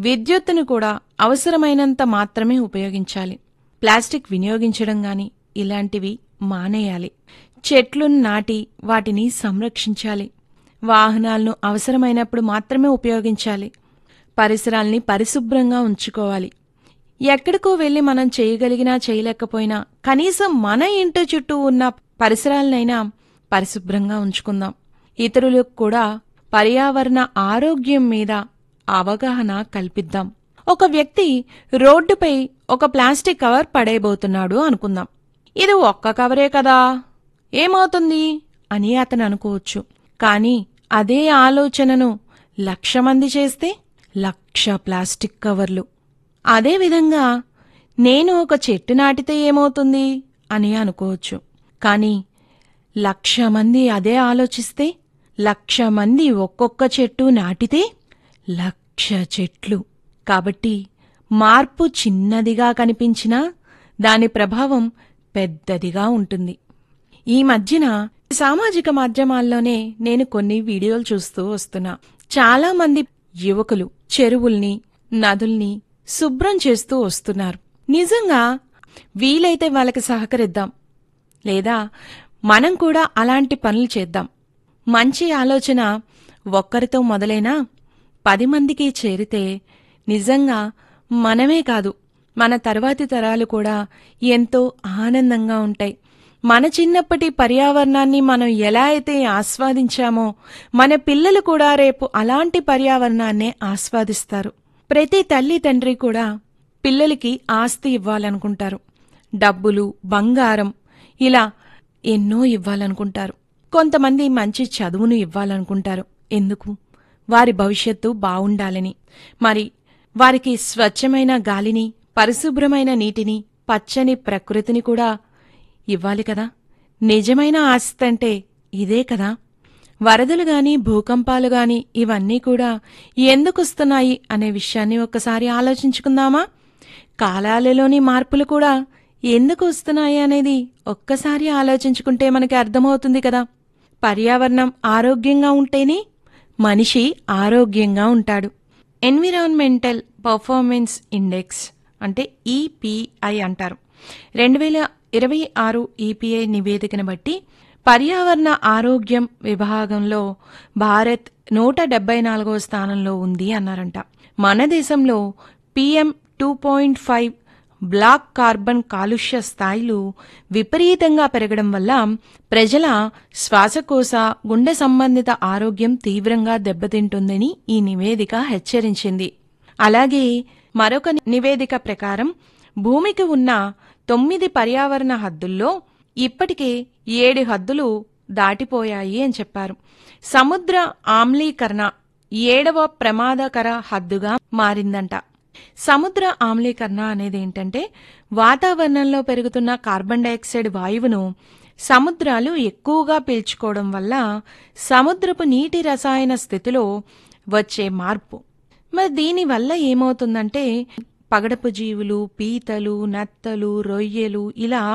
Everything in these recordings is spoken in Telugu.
విద్యుత్తును కూడా అవసరమైనంత మాత్రమే ఉపయోగించాలి ప్లాస్టిక్ వినియోగించడం గాని ఇలాంటివి మానేయాలి చెట్లను నాటి వాటిని సంరక్షించాలి వాహనాలను అవసరమైనప్పుడు మాత్రమే ఉపయోగించాలి పరిసరాల్ని పరిశుభ్రంగా ఉంచుకోవాలి ఎక్కడికో వెళ్లి మనం చేయగలిగినా చేయలేకపోయినా కనీసం మన ఇంటి చుట్టూ ఉన్న పరిసరాలనైనా పరిశుభ్రంగా ఉంచుకుందాం ఇతరులకు కూడా పర్యావరణ ఆరోగ్యం మీద అవగాహన కల్పిద్దాం ఒక వ్యక్తి రోడ్డుపై ఒక ప్లాస్టిక్ కవర్ పడేయబోతున్నాడు అనుకుందాం ఇది ఒక్క కవరే కదా ఏమవుతుంది అని అతను అనుకోవచ్చు కానీ అదే ఆలోచనను లక్ష మంది చేస్తే లక్ష ప్లాస్టిక్ కవర్లు అదేవిధంగా నేను ఒక చెట్టు నాటితే ఏమవుతుంది అని అనుకోవచ్చు కానీ లక్ష మంది అదే ఆలోచిస్తే లక్ష మంది ఒక్కొక్క చెట్టు నాటితే లక్ష చెట్లు కాబట్టి మార్పు చిన్నదిగా కనిపించినా దాని ప్రభావం పెద్దదిగా ఉంటుంది ఈ మధ్యన సామాజిక మాధ్యమాల్లోనే నేను కొన్ని వీడియోలు చూస్తూ వస్తున్నా చాలా మంది యువకులు చెరువుల్ని నదుల్ని శుభ్రం చేస్తూ వస్తున్నారు నిజంగా వీలైతే వాళ్ళకి సహకరిద్దాం లేదా మనం కూడా అలాంటి పనులు చేద్దాం మంచి ఆలోచన ఒక్కరితో మొదలైనా పది మందికి చేరితే నిజంగా మనమే కాదు మన తర్వాతి తరాలు కూడా ఎంతో ఆనందంగా ఉంటాయి మన చిన్నప్పటి పర్యావరణాన్ని మనం ఎలా అయితే ఆస్వాదించామో మన పిల్లలు కూడా రేపు అలాంటి పర్యావరణాన్నే ఆస్వాదిస్తారు ప్రతి తల్లి తండ్రి కూడా పిల్లలకి ఆస్తి ఇవ్వాలనుకుంటారు డబ్బులు బంగారం ఇలా ఎన్నో ఇవ్వాలనుకుంటారు కొంతమంది మంచి చదువును ఇవ్వాలనుకుంటారు ఎందుకు వారి భవిష్యత్తు బావుండాలని మరి వారికి స్వచ్ఛమైన గాలిని పరిశుభ్రమైన నీటిని పచ్చని ప్రకృతిని కూడా ఇవ్వాలి కదా నిజమైన ఆస్తి అంటే ఇదే కదా వరదలు గాని భూకంపాలు గాని ఇవన్నీ కూడా ఎందుకొస్తున్నాయి అనే విషయాన్ని ఒక్కసారి ఆలోచించుకుందామా కాలాలలోని మార్పులు కూడా ఎందుకు వస్తున్నాయి అనేది ఒక్కసారి ఆలోచించుకుంటే మనకి అర్థమవుతుంది కదా పర్యావరణం ఆరోగ్యంగా ఉంటేనే మనిషి ఆరోగ్యంగా ఉంటాడు ఎన్విరాన్మెంటల్ పర్ఫార్మెన్స్ ఇండెక్స్ అంటే ఈపీఐ అంటారు రెండు వేల ఇరవై ఆరు ఈపీఐ నివేదికను బట్టి పర్యావరణ ఆరోగ్యం విభాగంలో భారత్ నూట డెబ్బై నాలుగవ స్థానంలో ఉంది అన్నారంట మన దేశంలో PM two point five black carbon కాలుష్య స్థాయిలు విపరీతంగా పెరగడం వల్ల ప్రజల శ్వాసకోశ గుండె సంబంధిత ఆరోగ్యం తీవ్రంగా దెబ్బతింటుందని ఈ నివేదిక హెచ్చరించింది అలాగే మరొక నివేదిక ప్రకారం భూమికి ఉన్న తొమ్మిది పర్యావరణ హద్దుల్లో ఇప్పటికే ఏడు హద్దులు దాటిపోయాయి అని చెప్పారు సముద్ర ఆమ్లీకరణ ఏడవ ప్రమాదకర హద్దుగా మారిందంట సముద్ర ఆమ్లీకరణ అనేది ఏంటంటే వాతావరణంలో పెరుగుతున్న కార్బన్ డైఆక్సైడ్ వాయువును సముద్రాలు ఎక్కువగా పీల్చుకోవడం వల్ల సముద్రపు నీటి రసాయన స్థితిలో వచ్చే మార్పు మరి దీనివల్ల ఏమవుతుందంటే పగడపు జీవులు పీతలు నత్తలు రొయ్యలు ఇలా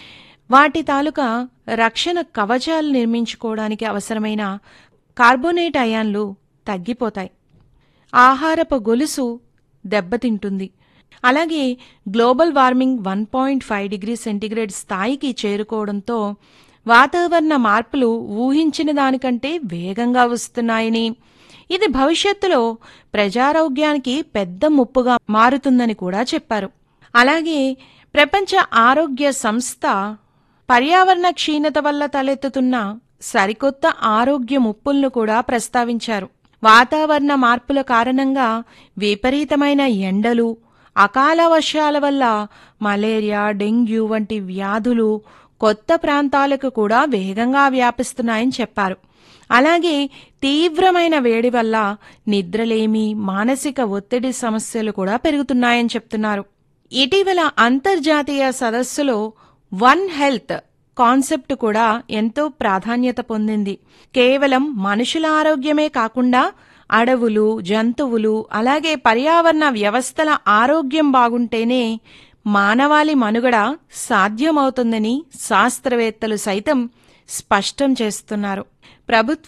వాటి తాలూకా రక్షణ కవచాలు నిర్మించుకోవడానికి అవసరమైన కార్బోనేట్ అయాన్లు తగ్గిపోతాయి ఆహారపు గొలుసు దెబ్బతింటుంది అలాగే global warming one point five degree centigrade స్థాయికి చేరుకోవడంతో వాతావరణ మార్పులు ఊహించిన దానికంటే వేగంగా వస్తున్నాయని ఇది భవిష్యత్తులో ప్రజారోగ్యానికి పెద్ద ముప్పుగా మారుతుందని కూడా చెప్పారు అలాగే ప్రపంచ ఆరోగ్య సంస్థ పర్యావరణ క్షీణత వల్ల తలెత్తుతున్న సరికొత్త ఆరోగ్య ముప్పులను కూడా ప్రస్తావించారు వాతావరణ మార్పుల కారణంగా విపరీతమైన ఎండలు అకాల వర్షాల వల్ల మలేరియా డెంగ్యూ వంటి వ్యాధులు కొత్త ప్రాంతాలకు కూడా వేగంగా వ్యాపిస్తున్నాయని చెప్పారు అలాగే తీవ్రమైన వేడి వల్ల నిద్రలేమి మానసిక ఒత్తిడి సమస్యలు కూడా పెరుగుతున్నాయని చెప్తున్నారు ఇటీవల అంతర్జాతీయ సదస్సులో వన్ హెల్త్ కాన్సెప్ట్ కూడా ఎంతో ప్రాధాన్యత పొందింది కేవలం మనుషుల ఆరోగ్యమే కాకుండా అడవులు జంతువులు అలాగే పర్యావరణ వ్యవస్థల ఆరోగ్యం బాగుంటేనే మానవాళి మనుగడ సాధ్యమవుతుందని శాస్త్రవేత్తలు సైతం స్పష్టం చేస్తున్నారు ప్రభుత్వ